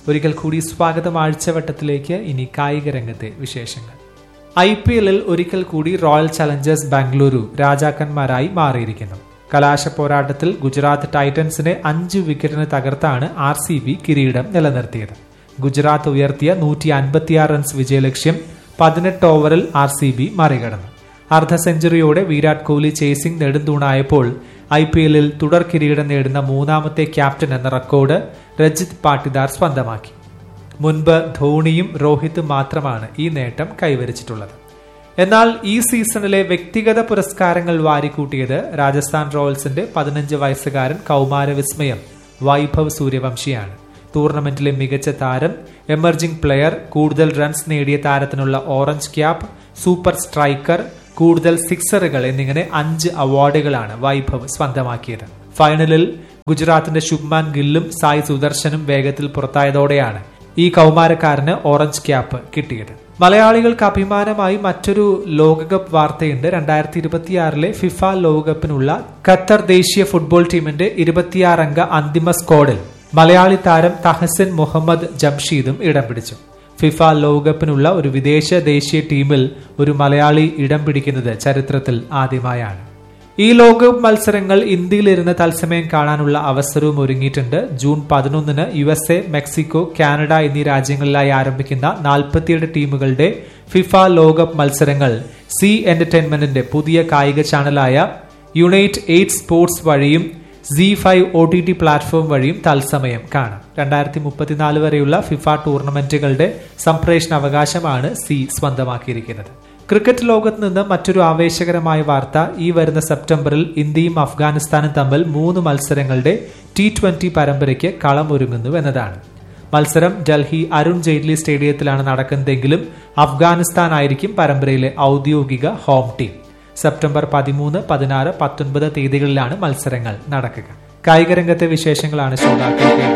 ഒരിക്കൽ കൂടി സ്വാഗതം ആഴ്ചവട്ടത്തിലേക്ക് ഇനി കായിക രംഗത്തെ വിശേഷങ്ങൾ ഐ പി എല്ലിൽ ഒരിക്കൽ കൂടി റോയൽ ചലഞ്ചേഴ്സ് ബാംഗ്ലൂരു രാജാക്കന്മാരായി മാറിയിരിക്കുന്നു കലാശ പോരാട്ടത്തിൽ ഗുജറാത്ത് ടൈറ്റൻസിനെ അഞ്ച് വിക്കറ്റിന് തകർത്താണ് ആർ സി ബി കിരീടം നിലനിർത്തിയത് ഗുജറാത്ത് ഉയർത്തിയ നൂറ്റി അൻപത്തിയാറ് റൺസ് വിജയലക്ഷ്യം പതിനെട്ട് ഓവറിൽ ആർ സി ബി മറികടന്നു അർദ്ധ സെഞ്ചുറിയോടെ വിരാട് കോഹ്ലി ചേസിംഗ് നെടുന്തൂണായപ്പോൾ ഐ പി എല്ലിൽ തുടർ കിരീടം നേടുന്ന മൂന്നാമത്തെ ക്യാപ്റ്റൻ എന്ന റെക്കോർഡ് രജിത് പാട്ടിദാർ സ്വന്തമാക്കി മുൻപ് ധോണിയും രോഹിത്തും മാത്രമാണ് ഈ നേട്ടം കൈവരിച്ചിട്ടുള്ളത് എന്നാൽ ഈ സീസണിലെ വ്യക്തിഗത പുരസ്കാരങ്ങൾ വാരിക്കൂട്ടിയത് രാജസ്ഥാൻ റോയൽസിന്റെ പതിനഞ്ച് വയസ്സുകാരൻ കൗമാര വിസ്മയം വൈഭവ് സൂര്യവംശിയാണ് ടൂർണമെന്റിലെ മികച്ച താരം എമർജിംഗ് പ്ലെയർ കൂടുതൽ റൺസ് നേടിയ താരത്തിനുള്ള ഓറഞ്ച് ക്യാപ്പ് സൂപ്പർ സ്ട്രൈക്കർ കൂടുതൽ സിക്സറുകൾ എന്നിങ്ങനെ അഞ്ച് അവാർഡുകളാണ് വൈഭവ് സ്വന്തമാക്കിയത് ഫൈനലിൽ ഗുജറാത്തിന്റെ ശുഭ്മാൻ ഗില്ലും സായ് സുദർശനും വേഗത്തിൽ പുറത്തായതോടെയാണ് ഈ കൗമാരക്കാരന് ഓറഞ്ച് ക്യാപ്പ് കിട്ടിയത് മലയാളികൾക്ക് അഭിമാനമായി മറ്റൊരു ലോകകപ്പ് വാർത്തയുണ്ട് രണ്ടായിരത്തി ഇരുപത്തിയാറിലെ ഫിഫ ലോകകപ്പിനുള്ള ഖത്തർ ദേശീയ ഫുട്ബോൾ ടീമിന്റെ ഇരുപത്തിയാറംഗ അന്തിമ സ്ക്വാഡിൽ മലയാളി താരം തഹസിൻ മുഹമ്മദ് ജംഷീദും ഇടം പിടിച്ചു ഫിഫ ലോകകപ്പിനുള്ള ഒരു വിദേശ ദേശീയ ടീമിൽ ഒരു മലയാളി ഇടം പിടിക്കുന്നത് ചരിത്രത്തിൽ ആദ്യമായാണ് ഈ ലോകകപ്പ് മത്സരങ്ങൾ ഇന്ത്യയിലിരുന്ന് തത്സമയം കാണാനുള്ള അവസരവും ഒരുങ്ങിയിട്ടുണ്ട് ജൂൺ പതിനൊന്നിന് U S A Mexico Canada എന്നീ രാജ്യങ്ങളിലായി ആരംഭിക്കുന്ന നാൽപ്പത്തിയേഴ് ടീമുകളുടെ ഫിഫ ലോകകപ്പ് മത്സരങ്ങൾ സി എന്റർടൈൻമെന്റിന്റെ പുതിയ കായിക ചാനലായ യുണൈറ്റ് എയ്റ്റ് സ്പോർട്സ് വഴിയും Zee five O T T platform വഴിയും തത്സമയം കാണാം രണ്ടായിരത്തി മുപ്പത്തിനാല് വരെയുള്ള ഫിഫ ടൂർണമെന്റുകളുടെ സംപ്രേഷണ അവകാശമാണ് സി സ്വന്തമാക്കിയിരിക്കുന്നത് ക്രിക്കറ്റ് ലോകത്ത് നിന്ന് മറ്റൊരു ആവേശകരമായ വാർത്ത ഈ വരുന്ന സെപ്റ്റംബറിൽ ഇന്ത്യയും അഫ്ഗാനിസ്ഥാനും തമ്മിൽ മൂന്ന് മത്സരങ്ങളുടെ ടി ട്വന്റി പരമ്പരയ്ക്ക് കളമൊരുങ്ങുന്നു എന്നതാണ് മത്സരം ഡൽഹി അരുൺ ജെയ്റ്റ്ലി സ്റ്റേഡിയത്തിലാണ് നടക്കുന്നതെങ്കിലും അഫ്ഗാനിസ്ഥാൻ ആയിരിക്കും പരമ്പരയിലെ ഔദ്യോഗിക ഹോം ടീം സെപ്റ്റംബർ പതിമൂന്ന് പതിനാറ് പത്തൊൻപത് തീയതികളിലാണ് മത്സരങ്ങൾ നടക്കുക കായിക രംഗത്തെ വിശേഷങ്ങളാണ് ശ്രോതാക്കൾ